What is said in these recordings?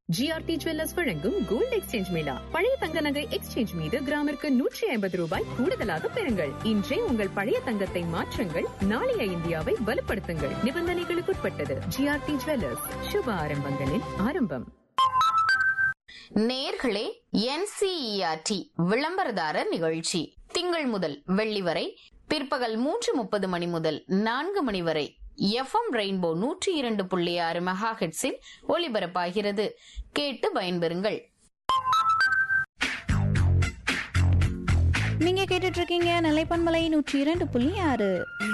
GRT jewellers வழங்கும் gold exchange மேளா பழைய தங்க நகை எக்ஸ்சேஞ்ச் மீது கிராமிற்கு நூற்றி ஐம்பது ரூபாய் கூடுதலாக பெறுங்கள் இன்றே உங்கள் பழைய தங்கத்தை மாற்றுங்கள் நாளைய இந்தியாவை வலுப்படுத்துங்கள் நிபந்தனைகளுக்குட்பட்டது ஜிஆர்டி ஜுவல்லர்ஸ் சுப ஆரம்பங்களின் ஆரம்பம் நேர்களே என்சிஇஆர்டி விளம்பரதாரர் நிகழ்ச்சி திங்கள் முதல் வெள்ளி வரை பிற்பகல் மூன்று முப்பது மணி முதல் நான்கு மணி வரை எஃப்எம் ரெயின்போ நூற்றி இரண்டு புள்ளி ஆறு மெகா ஹெட்ஸில் ஒலிபரப்பாகிறது கேட்டு பயன்பெறுங்கள் நீங்க கேட்டுட்டு இருக்கீங்க நிலைப்பன்மலை நூற்றி இரண்டு புள்ளி ஆறு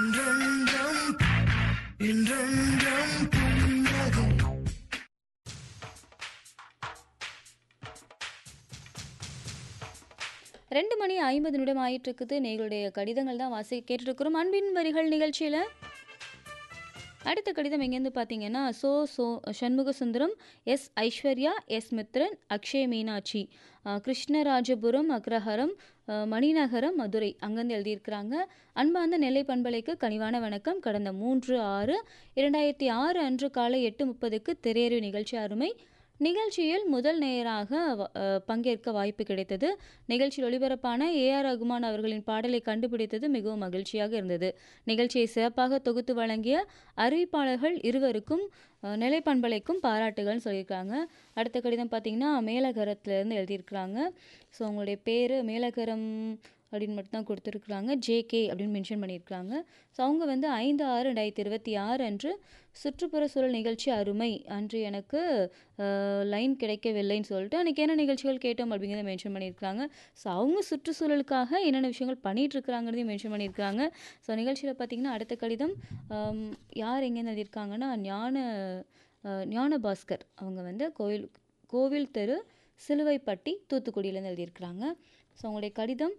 ரெண்டு மணி ஐம்பது நிமிடம் ஆயிட்டு இருக்குது நீங்களுடைய கடிதங்கள் தான் வாசி கேட்டுட்டு இருக்கிறோம் அன்பின் வரிகள் நிகழ்ச்சியில் அடுத்த கடிதம் எங்கேருந்து பார்த்தீங்கன்னா so so Shanmuga Sundaram S Aishwarya S Mithran Akshay Meenakshi அஹ், கிருஷ்ணராஜபுரம் அக்ரஹாரம் அஹ், மணிநகரம் மதுரை அங்கேருந்து எழுதியிருக்கிறாங்க அன்பார்ந்த நெல்லை பண்பலைக்கு கனிவான வணக்கம் கடந்த மூன்று ஆறு இரண்டாயிரத்தி ஆறு அன்று காலை எட்டு முப்பதுக்கு திரையறிவு நிகழ்ச்சி அருமை நிகழ்ச்சியில் முதல் நேயராக வ- அஹ், பங்கேற்க வாய்ப்பு கிடைத்தது நிகழ்ச்சியில் ஒளிபரப்பான ஏஆர் ரகுமான் அவர்களின் பாடலை கண்டுபிடித்தது மிகவும் மகிழ்ச்சியாக இருந்தது நிகழ்ச்சியை சிறப்பாக தொகுத்து வழங்கிய அறிவிப்பாளர்கள் இருவருக்கும் அஹ், நிலை பண்பலைக்கும் பாராட்டுகள்னு சொல்லியிருக்காங்க அடுத்த கடிதம் பார்த்தீங்கன்னா மேலகரத்துலேருந்து எழுதியிருக்கிறாங்க ஸோ உங்களுடைய பேர் மேலகரம் அப்படின்னு மட்டும் தான் கொடுத்துருக்குறாங்க ஜேகே அப்படின்னு மென்ஷன் பண்ணியிருக்காங்க ஸோ அவங்க வந்து ஐந்து ஆறு ரெண்டாயிரத்தி இருபத்தி ஆறு அன்று சுற்றுப்புற சூழல் நிகழ்ச்சி அருமை அன்று எனக்கு லைன் கிடைக்கவில்லைன்னு சொல்லிட்டு அன்றைக்கி என்ன நிகழ்ச்சிகள் கேட்டோம் அப்படிங்கிறத மென்ஷன் பண்ணியிருக்காங்க ஸோ அவங்க சுற்றுச்சூழலுக்காக என்னென்ன விஷயங்கள் பண்ணிட்டு இருக்கிறாங்கிறதையும் மென்ஷன் பண்ணியிருக்காங்க ஸோ நிகழ்ச்சியில் பார்த்தீங்கன்னா அடுத்த கடிதம் ஆம், யார் எங்கேருந்து எழுதியிருக்காங்கன்னா ஞான அஹ், ஞான பாஸ்கர் அவங்க வந்து கோவில் கோவில் தெரு சிலுவைப்பட்டி தூத்துக்குடியிலேருந்து எழுதியிருக்கிறாங்க ஸோ உங்களுடைய கடிதம்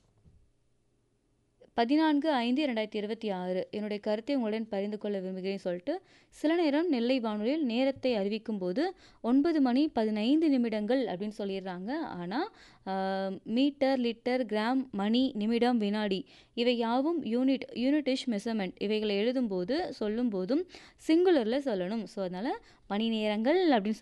பதினான்கு ஐந்து இரண்டாயிரத்தி இருபத்தி ஆறு என்னுடைய கருத்தை உங்களுடன் பகிர்ந்து கொள்ள விரும்புகிறேன் சொல்லிட்டு சில நேரம் நெல்லை வானொலியில் நேரத்தை அறிவிக்கும் போது ஒன்பது மணி பதினைந்து நிமிடங்கள் அப்படின்னு சொல்லிடுறாங்க ஆனால் மீட்டர் லிட்டர் கிராம் மணி நிமிடம் வினாடி இவை யாவும் யூனிட் யூனிட்டிஷ் மெஷர்மெண்ட் இவைகளை எழுதும்போது சொல்லும்போதும் சிங்குலரில் சொல்லணும் ஸோ அதனால் மணி நேரங்கள் அப்படின்னு